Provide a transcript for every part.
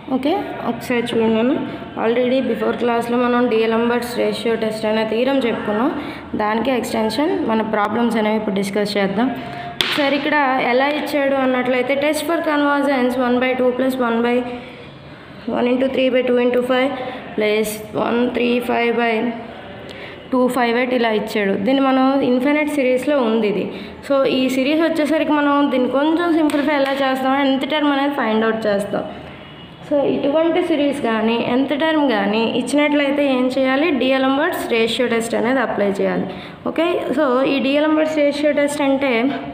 Okay ఒకసారి చూడండి already before క్లాస్లో మనం డిఎలంబర్ట్స్ రేషియో టెస్ట్ అనే తీరం చెప్పుకున్నాం దానికి ఎక్స్టెన్షన్ మన ప్రాబ్లమ్స్ అనేవి ఇప్పుడు డిస్కస్ చేద్దాం ఒకసారి ఇక్కడ ఎలా ఇచ్చాడు అన్నట్లయితే test for convergence one by two plus one by one into three by two into five plus one three five by two five eight ఇలా ఇచ్చాడు దీన్ని మనం ఇన్ఫినిట్ సిరీస్లో ఉంది ఇది సో ఈ సిరీస్ వచ్చేసరికి మనం దీన్ని కొంచెం సింప్లిఫై ఎలా చేస్తాం ఎంత టర్మ్ అనేది ఫైండ్ అవుట్ చేస్తాం సో ఇటువంటి సిరీస్ కానీ ఎంత టర్మ్ కానీ ఇచ్చినట్లయితే ఏం చేయాలి డిఎలంబర్ట్స్ రేషియో టెస్ట్ అనేది అప్లై చేయాలి ఓకే సో ఈ డిఎలంబర్ట్స్ రేషియో టెస్ట్ అంటే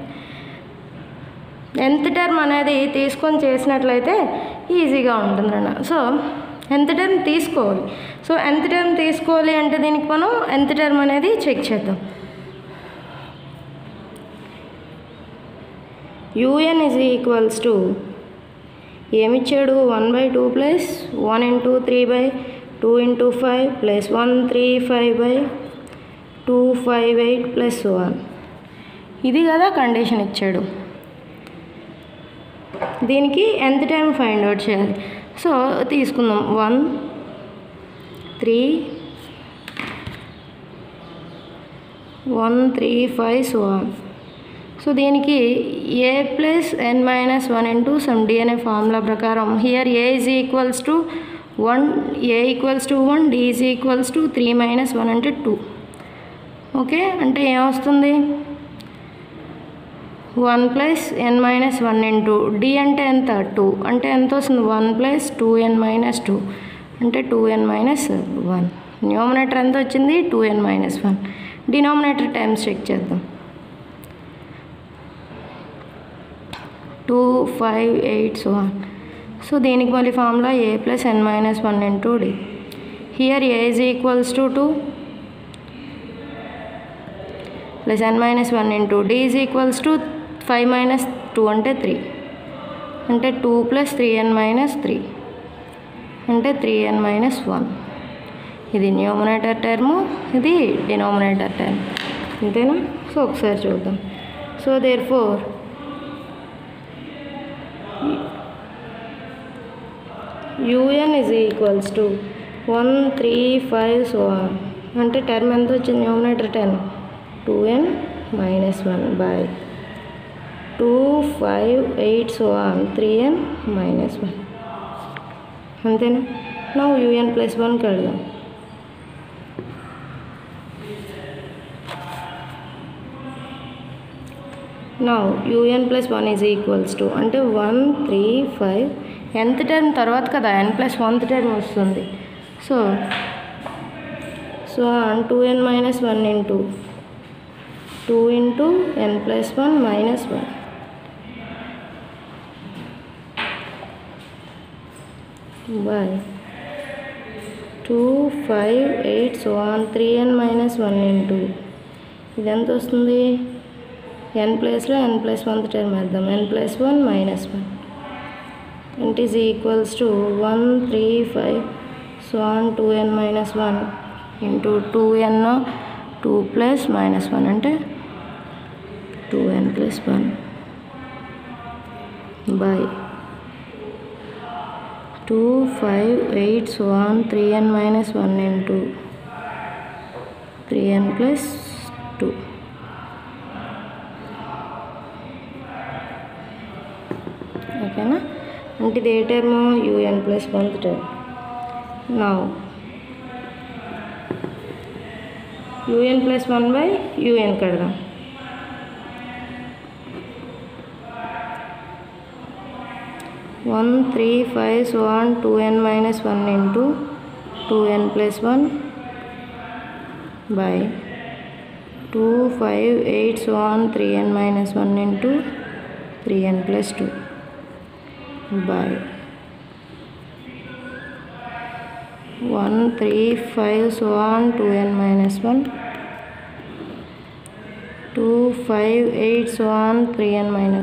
ఎంత టర్మ్ అనేది తీసుకొని చేసినట్లయితే ఈజీగా ఉంటుందన్న సో ఎంత టర్మ్ తీసుకోవాలి సో ఎంత టర్మ్ తీసుకోవాలి అంటే దీనికి మనం ఎంత టర్మ్ అనేది చెక్ చేద్దాం యూఎన్ ఇజ్ ఈక్వల్స్ టు ఏమిచ్చాడు one by two plus one into three by two into five plus one three five by two five eight plus one ఇది కదా కండిషన్ ఇచ్చాడు దీనికి ఎంత టైం ఫైండ్ అవుట్ చేయాలి so తీసుకుందాం one three one three five so one so దీనికి a plus n minus one into some d అనే formula ప్రకారం here a is equals to one a equals to one d is equals to three minus one అంటే two okay అంటే ఏమొస్తుంది one plus n minus one into d అంటే ఎంత two అంటే ఎంత వస్తుంది one plus two n minus two అంటే two n minus one numerator ఎంత వచ్చింది two n minus one denominator times check చేద్దాం two five eight one so దీనికి మళ్ళీ formula a plus n minus one into d here a is equals to two plus n minus one into d is equals to five minus two అంటే three అంటే two plus three n minus three అంటే three n minus one ఇది numerator term ఇది denominator term అంతేనా so ఒకసారి చూద్దాం so therefore u n is equals to one three five so అంటే term ఎంత వచ్చింది numerator ten two n minus one by two five eight so three n minus one అంతేనా నా u n plus one కడదాం నా u n plus one is equals to అంటే one three five ఎంత term తర్వాత కదా ఎన్ ప్లస్ వన్త్ టర్మ్ వస్తుంది so so two n minus one into two into n plus one minus one by two five eight so one three n minus one into ఇది ఎంత వస్తుంది ఎన్ ప్లేస్లో ఎన్ plus one term వేద్దాం n plus one minus one into is equals to one three five so one two n minus one into two n two plus minus one అంటే two n plus one by two five eight so one three n minus one into three n plus two ఓకేనా అంటే ఇది ఏ term u n plus one term నా u n plus one by u n కడదాం one three five so one two n minus one into two n plus one by two five eight so one three n minus one into three n plus two by 1 3 5 so on 2n minus 1 2 5 8 so on 3n minus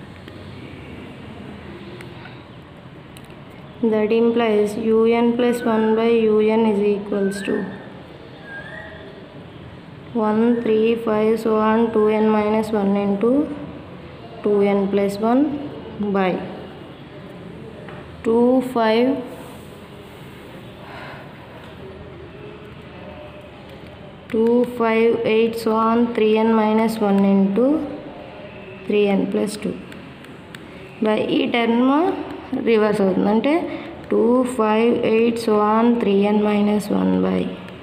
1 that implies un plus 1 by un is equals to 1 3 5 so on 2n minus 1 into 2n plus 1 by two five two five eight so on three n minus one into three n plus two by ఈ term reverse అవుతుంది అంటే two five eight so on three n minus one by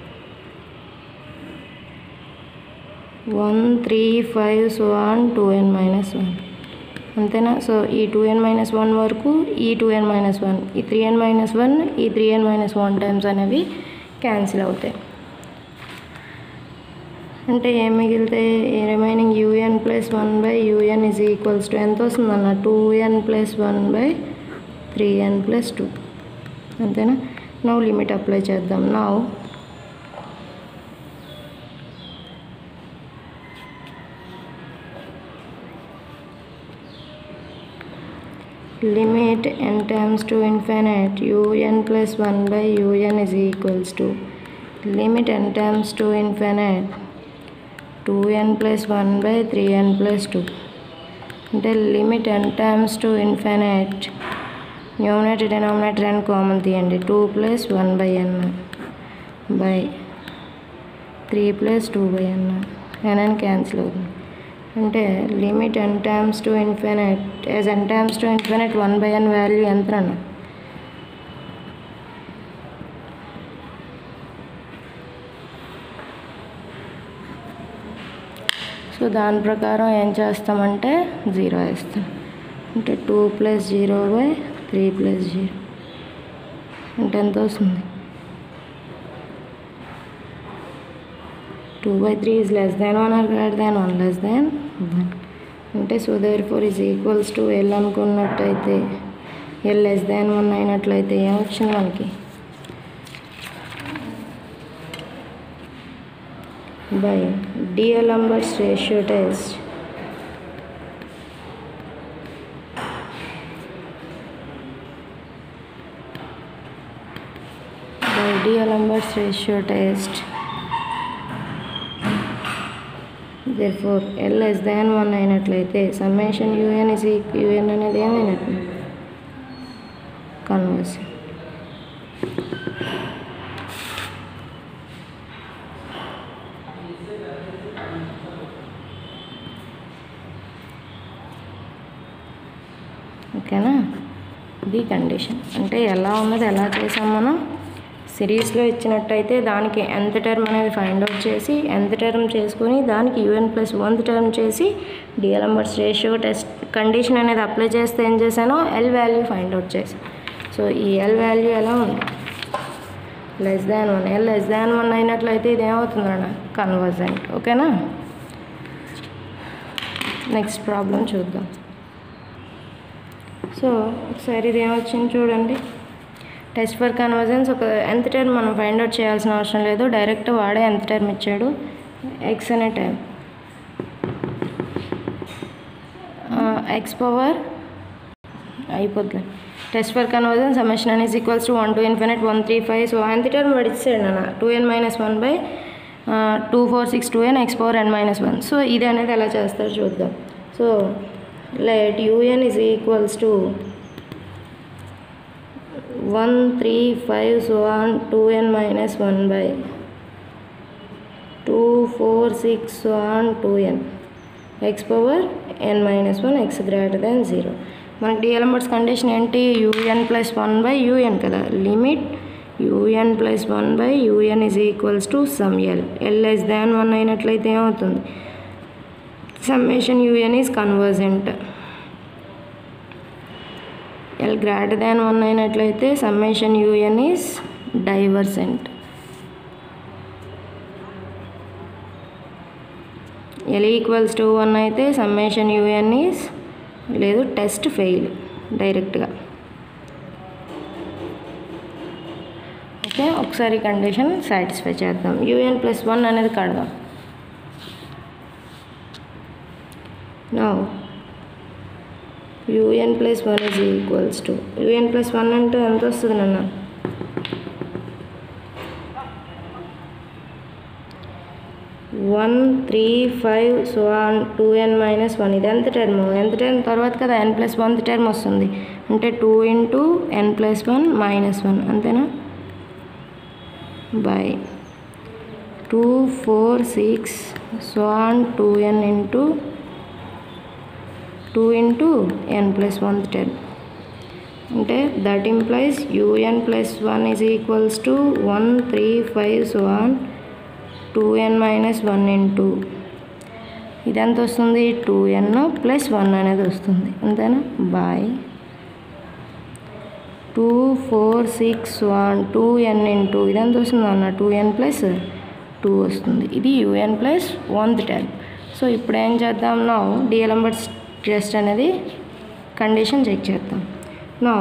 one three five so on two n minus one అంతేనా so ఈ two n minus one వరకు ఈ two n minus one ఈ three n minus one ఈ three n minus one times అనేవి cancel అవుతాయి అంటే ఏం మిగిలితే remaining u n plus one by u n is equals to ఎంత వస్తుందన్న two n plus one by three n plus two అంతేనా నవ్వు లిమిట్ అప్లై చేద్దాం నవ్వు limit n times to infinite un plus 1 by un is equals to limit n times to infinite 2n plus 1 by 3n plus 2 అంటే limit n times to infinite numerator denominator అని common తీయండి two plus one by n by three plus two by n n అని cancel అవుతుంది అంటే limit n times to infinite as n times to infinite one by n value ఎంత అన్న so దాని ప్రకారం ఏం చేస్తామంటే జీరో వేస్తాం అంటే two plus zero by three plus zero అంటే ఎంత వస్తుంది two by three is less than one or greater than one less than one అంటే so therefore is equals to l అనుకున్నట్టయితే ఎల్ లెస్ దాన్ వన్ అయినట్లయితే ఏమొచ్చింది మనకి by D'Alembert's ratio test by D'Alembert's ratio test. Therefore, L less than 1 అయినట్లయితే summation UN is UN అనేది ఏమైనట్టు conversion ఓకేనా ఇది condition అంటే ఎలా ఉన్నది ఎలా చేసాం మనం సిరీస్లో ఇచ్చినట్టయితే దానికి ఎంత టర్మ్ అనేది ఫైండ్ అవుట్ చేసి ఎంత టర్మ్ చేసుకొని దానికి యూఎన్ ప్లస్ వన్త్ టర్మ్ చేసి డిఎల్ఎంబర్స్ రేషియో టెస్ట్ కండిషన్ అనేది అప్లై చేస్తే ఏం చేశానో ఎల్ వాల్యూ ఫైండ్ అవుట్ చేశాను సో ఈ ఎల్ వాల్యూ ఎలా ఉంది less than one l less than one అయినట్లయితే ఇది ఏమవుతుందన్న కన్వర్జెంట్ ఓకేనా నెక్స్ట్ ప్రాబ్లం చూద్దాం సో ఒకసారి ఇది ఏమొచ్చింది చూడండి టెస్ట్ ఫర్ కన్వర్జెన్స్ ఒక ఎంత టర్మ్ మనం ఫైండ్ అవుట్ చేయాల్సిన అవసరం లేదు డైరెక్ట్ వాడే ఎంత టర్మ్ ఇచ్చాడు ఎక్స్ అనే టైం ఎక్స్ పవర్ అయిపోద్ది టెస్ట్ ఫర్ కన్వర్జన్ సమ్మేషన్ అని is equals to one two infinite one three five so ఎంత టర్మ్ వాడు ఇచ్చాడు నాన్న two n minus one by two four six two n x power n minus one so ఇది అనేది ఎలా చేస్తారో చూద్దాం so let u n is equals to one three five so on two n minus one by two four six so on two n x power n minus one x greater than zero మనకి D'Alembert's condition ఏంటి u n plus one by u n కదా limit u n plus one by u n is equals to some l l less than one అయినట్లయితే ఏమవుతుంది summation u n is convergent l greater than one అయినట్లయితే summation u n is divergent l equals to one అయితే summation u n is లేదు test fail డైరెక్ట్గా okay ఒకసారి condition satisfy చేద్దాం u n plus one అనేది కడదాం నో u n plus one is equals to u n plus one అంటే ఎంత వస్తుంది నాన్న one three five so on two n minus one ఇది ఎంత టర్మ్ ఎంత టర్మ్ తర్వాత కదా ఎన్ ప్లస్ వన్ టర్మ్ వస్తుంది అంటే two into n plus one minus one అంతేనా by two four six so on two n into two into n plus one ten అంటే that implies u n plus one is equals to one three five so on two n minus one into ఇది ఎంత వస్తుంది two n plus one అనేది వస్తుంది అంతేనా by two four six one two n into ఇది ఎంత వస్తుంది అన్న టూ ఎన్ ప్లస్ టూ వస్తుంది ఇది u n plus oneth ten so ఇప్పుడు ఏం చేద్దాం నా డిఎలంబర్స్ టెస్ట్ అనేది కండిషన్ చెక్ చేద్దాం నా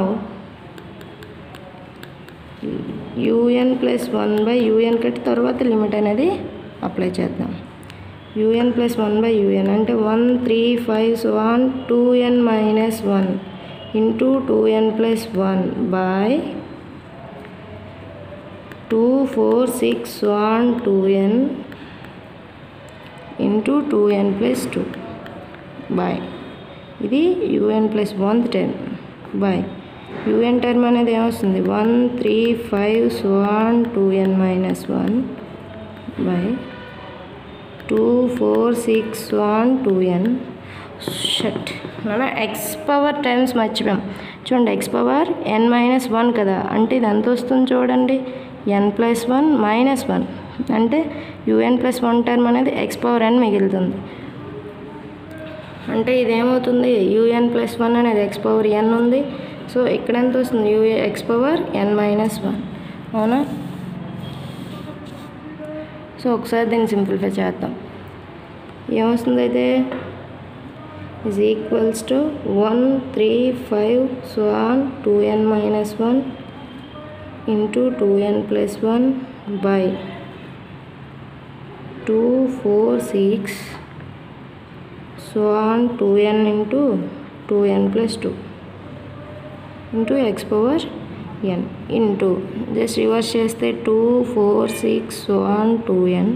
u n plus one by u n కట్టి తర్వాత లిమిట్ అనేది అప్లై చేద్దాం u n plus one by u n అంటే one three five one two n minus one into two n plus one by two four six one two n into two n plus two by ఇది u n plus one ten by UN term అనేది ఏమొస్తుంది one three five one two n minus one by two four six one two n షట్ మన x power times మర్చిపోయాం చూడండి x power n minus one కదా అంటే ఇది ఎంత వస్తుంది చూడండి n plus one minus one అంటే యూఎన్ ప్లస్ వన్ టర్మ్ అనేది ఎక్స్ పవర్ ఎన్ మిగులుతుంది అంటే ఇదేమవుతుంది యూఎన్ ప్లస్ వన్ అనేది ఎక్స్ పవర్ ఎన్ ఉంది సో ఇక్కడ ఎంత వస్తుంది u x power n minus one అవునా సో ఒకసారి దీన్ని సింప్లిఫై చేద్దాం ఏమొస్తుంది అయితే is equals to one three five one two n minus one into two n plus one by two four six one two n into two n plus two into x power n into just reverse చేస్తే two four six one two n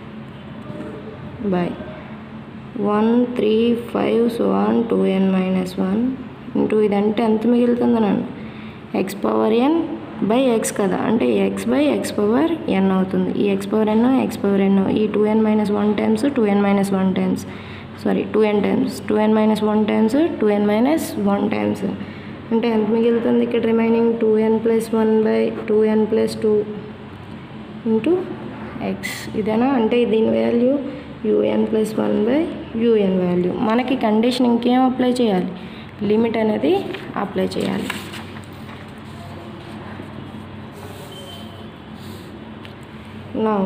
by one three five one two n minus one into ఇదంటే ఎంత మిగులుతుంది నన్ను x power n by X కదా అంటే x by x power n అవుతుంది ఈ x power n x power n ఈ two n minus one times two n minus one times sorry two n times two n minus one times two n minus one times అంటే ఎంత మిగులుతుంది ఇక్కడ remaining two n plus one by two n plus two into x ఇదేనా అంటే దీని value u n plus one by u n value మనకి condition ఇంకేం apply చేయాలి లిమిట్ అనేది అప్లై చేయాలి now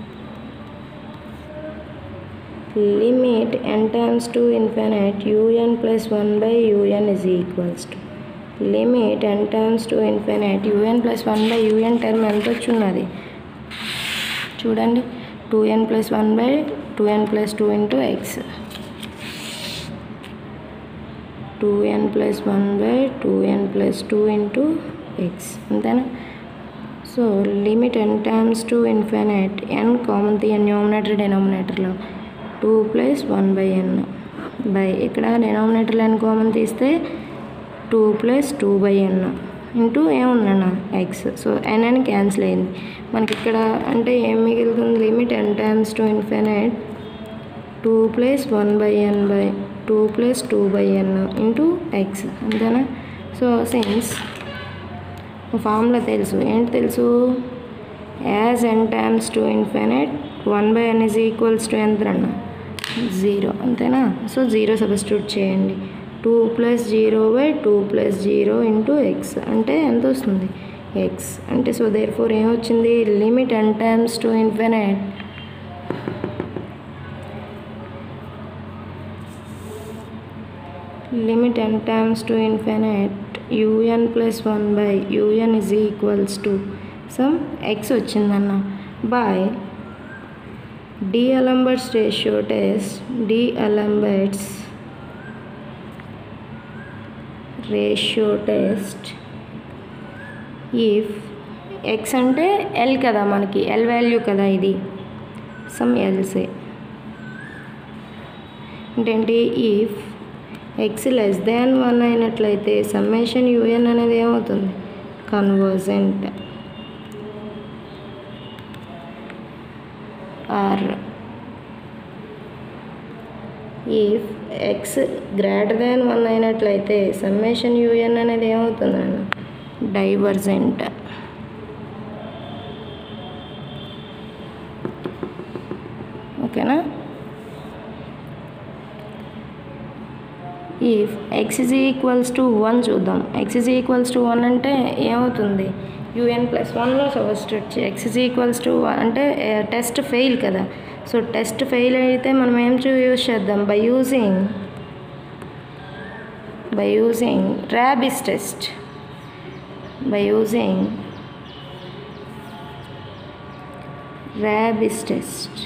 limit n tends to infinite un plus 1 by un is equals to limit n tends to infinite un plus 1 by un term ఎంత వచ్చున్నది చూడండి two n plus one by two n plus two into x two n plus one by two n plus two into x అంతేనా so limit n times to infinite n common తీయ numerator డినామినేటర్లో two plus one by n by ఇక్కడ డినామినేటర్లో n common తీస్తే two plus two by n into ఏముందన్న x so n అని cancel అయింది మనకి ఇక్కడ అంటే ఏం మిగులుతుంది limit n times to infinite two plus one by n by two plus two by n into x అంతేనా సో సిన్స్ ఫార్ములా తెలుసు ఏంటి తెలుసు as n times to infinite one by n is equals to ఎంత అన్న zero అంతేనా so zero substitute చేయండి two plus zero by two plus zero into x అంటే ఎంత వస్తుంది ఎక్స్ అంటే సో దేర్ ఫోర్ ఏమొచ్చింది limit n times to infinite limit n times to infinite u n plus one by u n is equals to some x వచ్చిందన్న by d Alembert's ratio test d Alembert's ratio test if x అంటే l కదా మనకి L value కదా ఇది some else అంటే ఏంటి if x less than one అయినట్లయితే summation u n అనేది ఏమవుతుంది convergent or if x greater than one అయినట్లయితే సమ్మేషన్ యూఎన్ అనేది ఏమవుతుంది అన్న డైవర్జెంట్ ఓకేనా if x is equals to one చూద్దాం x is equals to one అంటే ఏమవుతుంది యూఎన్ ప్లస్ వన్లో substitute x is equals to అంటే టెస్ట్ ఫెయిల్ కదా సో టెస్ట్ ఫెయిల్ అయితే మనం ఏం చూ యూజ్ చేద్దాం by using by using Raabe's test by using Raabe's test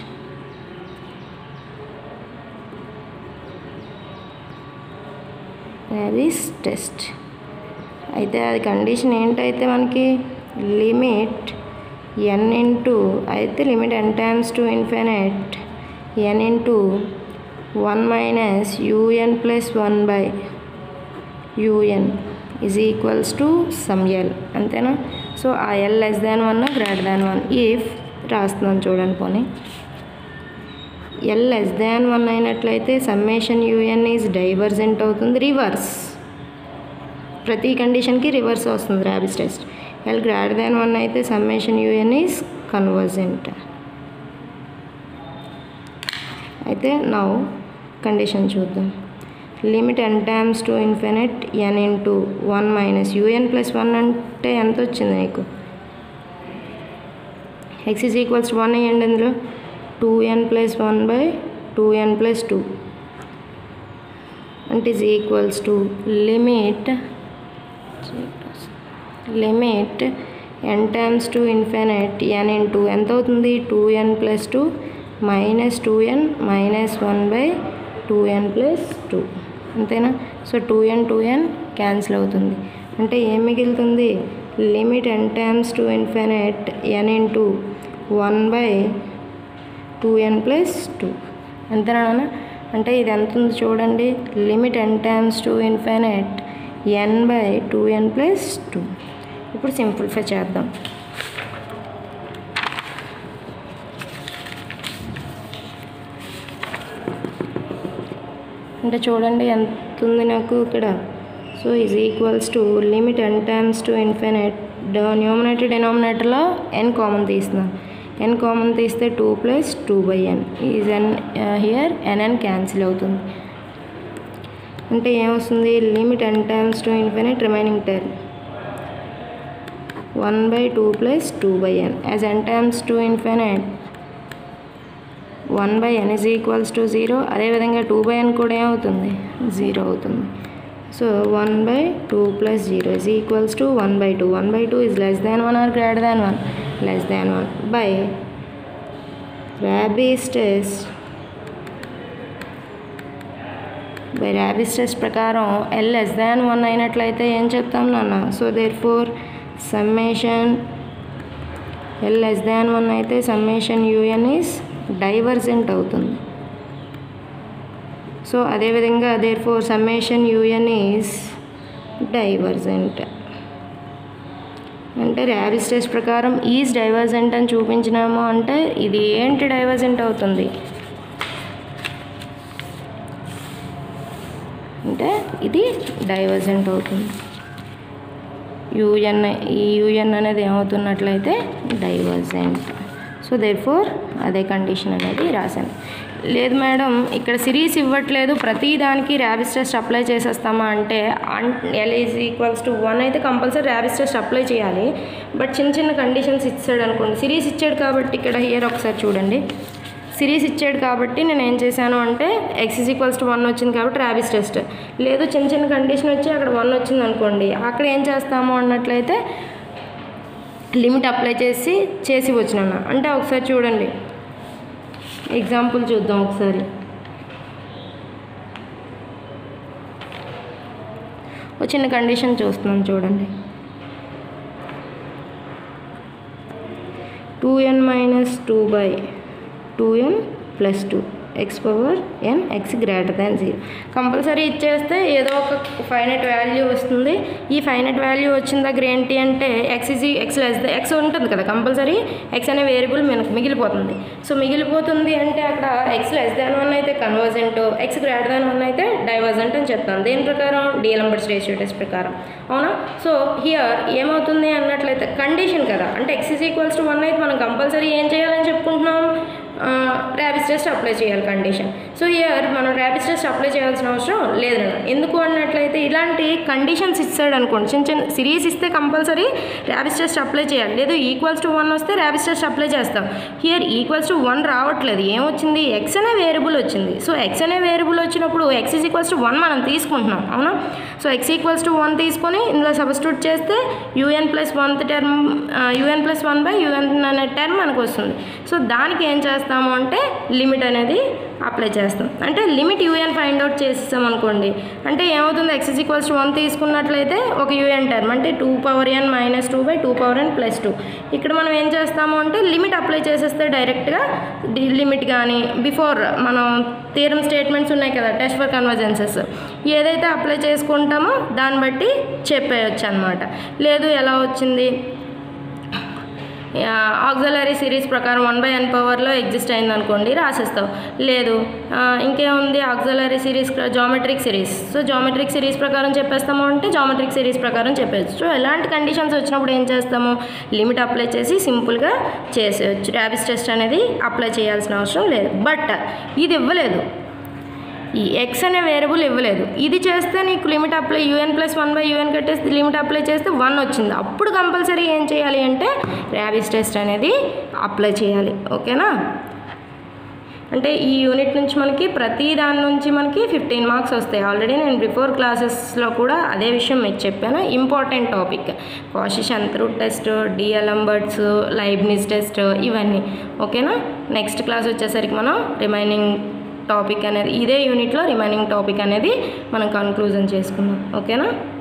Raabe's test అయితే అది కండిషన్ ఏంటైతే మనకి లిమిట్ ఎన్ ఇంటూ అయితే limit n times to infinite n into one minus u n plus one by u n is equals to some l అంతేనా so ah l less than one greater than one if రాస్తున్నాను చూడండి పోనీ l less than one అయినట్లయితే summation u n is divergent అవుతుంది reverse ప్రతి కండిషన్కి reverse వస్తుంది Raabe's test l greater than one అయితే సమ్మేషన్ యూఎన్ ఈజ్ కన్వర్జెంట్ అయితే నౌ కండిషన్ చూద్దాం limit n times to infinite n into one minus u n plus one అంటే ఎంత వచ్చింది నీకు x is equals to one అయ్యండి ఇందులో two n plus one by two n plus two అంటే is equals to limit limit n times to infinite n into ఎంత అవుతుంది two n plus two minus two n minus one by two n plus two అంతేనా so two n two n cancel అవుతుంది అంటే ఏం మిగులుతుంది limit n times to infinite n into one by two n plus two అంతేనా అంటే ఇది ఎంత ఉంది చూడండి limit n times to infinite n by two n plus two ఇప్పుడు సింప్లిఫై చేద్దాం అంటే చూడండి ఎంత ఉంది నాకు ఇక్కడ so is equals to limit n times to infinite numerator డినామినేటర్లో ఎన్ కామన్ తీస్తున్నాను ఎన్ కామన్ తీస్తే two plus two by n is n here n n cancel అవుతుంది అంటే ఏమొస్తుంది limit n times to infinite remaining then one by two plus two by n as n times to infinite one by n is equals to zero అదేవిధంగా two by n కూడా ఏమవుతుంది zero అవుతుంది so one by two plus zero is equals to one by two one by two is less than one or greater than one less than one by Raabe's test by Raabe's test ప్రకారం l less than one అయినట్లయితే ఏం చెప్తాం నాన్న so therefore summation l less than one అయితే summation u n is divergent అవుతుంది so అదేవిధంగా therefore summation u n is divergent అంటే Raabe's test ప్రకారం ఈజ్ డైవర్జెంట్ అని చూపించినాము అంటే ఇది ఏంటి డైవర్జెంట్ అవుతుంది అంటే ఇది డైవర్జెంట్ అవుతుంది యూఎన్ ఈ యూఎన్ అనేది ఏమవుతున్నట్లయితే డైవర్జెంట్ సో దేర్ ఫోర్ అదే కండిషన్ అనేది రాశాను లేదు మేడం ఇక్కడ సిరీస్ ఇవ్వట్లేదు ప్రతి దానికి ర్యాబిస్ టెస్ట్ అప్లై చేసేస్తామా అంటే l is equals to one అయితే కంపల్సరీ ర్యాబిస్ టెస్ట్ అప్లై చేయాలి బట్ చిన్న చిన్న కండిషన్స్ ఇచ్చాడు అనుకోండి సిరీస్ ఇచ్చాడు కాబట్టి ఇక్కడ హియర్ ఒకసారి చూడండి సిరీస్ ఇచ్చాడు కాబట్టి నేను ఏం చేశాను అంటే x is equals to one వచ్చింది కాబట్టి ర్యాబిస్ టెస్ట్ లేదు చిన్న చిన్న కండిషన్ వచ్చి అక్కడ వన్ వచ్చింది అనుకోండి అక్కడ ఏం చేస్తాము అన్నట్లయితే లిమిట్ అప్లై చేసి చేసి వచ్చినాను అంటే ఒకసారి చూడండి ఎగ్జాంపుల్ చూద్దాం ఒకసారి ఒక చిన్న కండిషన్ చూస్తున్నాం చూడండి two n minus two by two n plus two x power n x greater than zero compulsory ఇచ్చేస్తే ఏదో ఒక ఫైనట్ వాల్యూ వస్తుంది ఈ ఫైనట్ వాల్యూ వచ్చిన దగ్గర ఏంటి అంటే x easy x less x ఉంటుంది కదా కంపల్సరీ ఎక్స్ అనే వేరియబుల్ మనకు మిగిలిపోతుంది సో మిగిలిపోతుంది అంటే అక్కడ ఎక్స్ లెస్ దాన్ వన్ అయితే convergent x greater than one అయితే డైవర్జెంట్ అని చెప్తాను దేని ప్రకారం డిఎలంబర్స్ రేషియో టెస్ట్ ప్రకారం అవునా సో హియర్ ఏమవుతుంది అన్నట్లయితే కండిషన్ కదా అంటే x is equals to one అయితే మనం కంపల్సరీ ఏం చేయాలని చెప్పుకుంటున్నాం ర్యాబిస్ టెస్ట్ అప్లై చేయాలి కండిషన్ సో ఇయర్ మనం ర్యాబిస్ టెస్ట్ అప్లై చేయాల్సిన అవసరం లేదు నాన్న. ఎందుకు అన్నట్లయితే ఇలాంటి కండిషన్స్ ఇచ్చాడు అనుకోండి చిన్న చిన్న సిరీస్ ఇస్తే కంపల్సరీ ర్యాబిస్ టెస్ట్ అప్లై చేయాలి లేదు ఈక్వల్స్ టు వన్ వస్తే ర్యాబిస్ టెస్ట్ అప్లై చేస్తాం హియర్ ఈక్వల్స్ టు వన్ రావట్లేదు ఏమొచ్చింది ఎక్స్ అనే వేరియబుల్ వచ్చింది సో ఎక్స్ అనే వేరియబుల్ వచ్చినప్పుడు x is equals to one మనం తీసుకుంటున్నాం అవునా so x equals to one తీసుకొని ఇందులో సబ్స్టిట్యూట్ చేస్తే u n plus one term u n plus one by u n అనే టర్మ్ మనకు వస్తుంది సో దానికి ఏం చేస్తాము అంటే లిమిట్ అనేది అప్లై చేస్తాం అంటే లిమిట్ యూఎన్ ఫైండ్ అవుట్ చేసేసాం అనుకోండి అంటే ఏమవుతుంది ఎక్స్ ఈక్వల్స్ టు వన్ తీసుకున్నట్లయితే ఒక యూఎన్ టర్మ్ అంటే two power n minus two by two power n plus two ఇక్కడ మనం ఏం చేస్తాము అంటే లిమిట్ అప్లై చేసేస్తే డైరెక్ట్గా లిమిట్ కానీ బిఫోర్ మనం థీరం స్టేట్మెంట్స్ ఉన్నాయి కదా టెస్ట్ ఫర్ కన్వర్జెన్సెస్ ఏదైతే అప్లై చేసుకుంటామో దాన్ని బట్టి చెప్పేయచ్చు అనమాట లేదు ఎలా వచ్చింది ఆక్సిలరీ సిరీస్ ప్రకారం వన్ బై ఎన్ పవర్లో ఎగ్జిస్ట్ అయింది అనుకోండి రాసేస్తావు లేదు ఆ, ఇంకేముంది auxiliary series geometric series so geometric series ప్రకారం చెప్పేస్తాము అంటే జామెట్రిక్ సిరీస్ ప్రకారం చెప్పేయచ్చు సో ఎలాంటి కండిషన్స్ వచ్చినప్పుడు ఏం చేస్తాము లిమిట్ అప్లై చేసి సింపుల్గా చేసేయచ్చు ర్యాబిస్ టెస్ట్ అనేది అప్లై చేయాల్సిన అవసరం లేదు బట్ ఇది ఇవ్వలేదు ఈ ఎక్స్ అనే వేరియబుల్ ఇవ్వలేదు ఇది చేస్తే నీకు limit apply u n plus one by u n కట్టేస్తే లిమిట్ అప్లై చేస్తే వన్ వచ్చింది అప్పుడు కంపల్సరీ ఏం చేయాలి అంటే ర్యాబిస్ టెస్ట్ అనేది అప్లై చేయాలి ఓకేనా అంటే ఈ యూనిట్ నుంచి మనకి ప్రతి దాని నుంచి మనకి ఫిఫ్టీన్ మార్క్స్ వస్తాయి ఆల్రెడీ నేను బిఫోర్ క్లాసెస్లో కూడా అదే విషయం మీకు చెప్పాను important topic Cauchy's nth root test d'Alembert's Leibniz test ఇవన్నీ ఓకేనా నెక్స్ట్ క్లాస్ వచ్చేసరికి మనం రిమైనింగ్ టాపిక్ అనేది ఇదే యూనిట్లో రిమైనింగ్ టాపిక్ అనేది మనం కన్క్లూజన్ చేసుకుందాం ఓకేనా